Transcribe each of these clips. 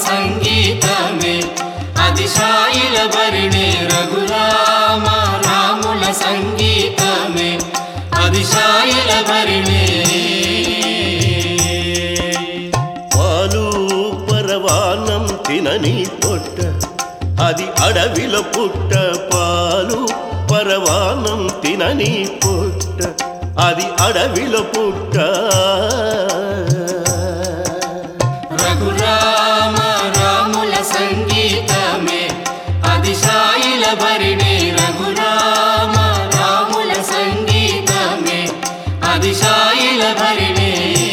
సంగీతమే అతిశాయిల భరిణే రఘురామ రాముల సంగీతమే అతిశాయిల భరిణే పాలు పరవానం తినని పొట్ట అది అడవిలో పుట్ట పాలు పరవానం తినని పొట్ట అది అడవిలో పుట్ట రఘురామ రాముల సంగీతమే అతిశాయిల భరిణే రఘురామ రాముల సంగీతమే అతిశాయిల భరిణే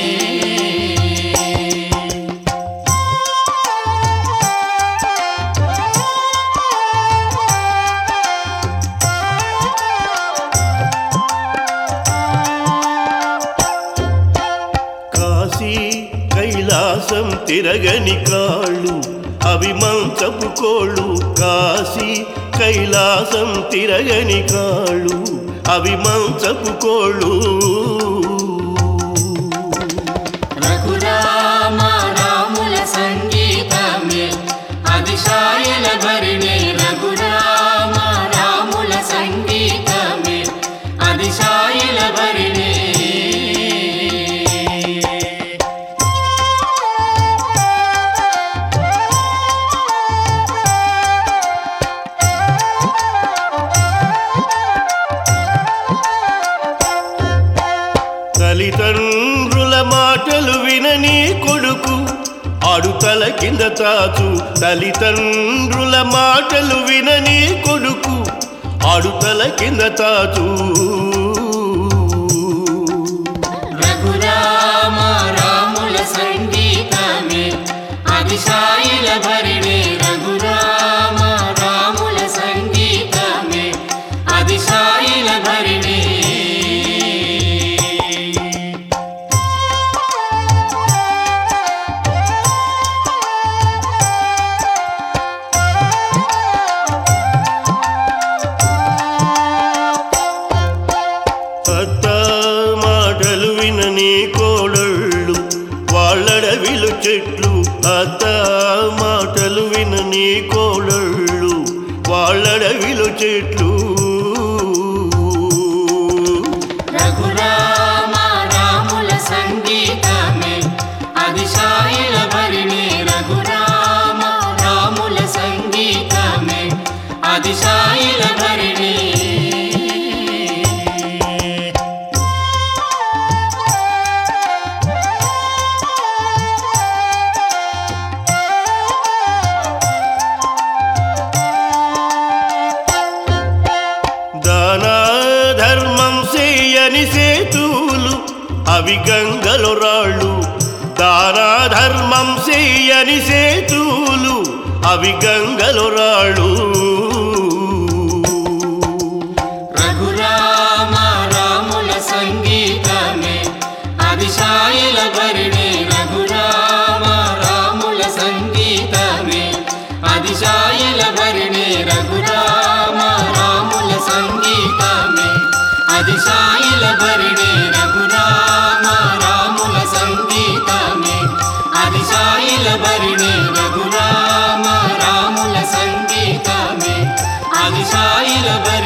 కాశీ కైలాసం తిరగని కాళ్ళు అవి మంచపు కోళ్ళు కాశీ కైలాసం తిరగని కాళ్ళు అవి మంచపు కోళ్ళు రఘురామ రాముల సంగీతమే అతిశాయిల భరిణే రఘురామ రాముల సంగీతమే అతిశాయిల భరిణే తల్లిదండ్రుల మాటలు వినని కొడుకు ఆడుతల కింద తాచు తల్లిదండ్రుల మాటలు వినని కొడుకు ఆడుతల కింద తాచు రఘురామ రాముల సంగీతమే అతిశాయిల భరిణే రఘురామ రాముల సంగీతమే అతిశాయిల భరిణే అత్త మాటలు వినని కోడళ్ళు వాళ్ళడవిలు చెట్లు అత్త మాటలు వినని కోడళ్ళు వాళ్ళడవిలు చెట్లు రఘురామ రాముల సంగీతమే అతిశాయిల భరిణే రఘురామ రాముల సంగీతమే అతిశాయిల భరిణే దాన ధర్మం చేయని సేతులు అవి గంగలు రాళ్ళు దాన ధర్మం చేయని సేతులు అవి గంగలు రాళ్ళు రఘురామ రాముల సంగీతమే అతిశాయిల భరిణే రఘురామ రాముల సంగీతమే అతిశాయిల భరిణే రఘురామ రాముల సంగీతమే అతిశాయిల భరిణే రఘురామ రాముల సంగీతమే అతిశాయిల భరిణే రఘురామ రాముల సంగీతమే అతిశాయిల భరిణే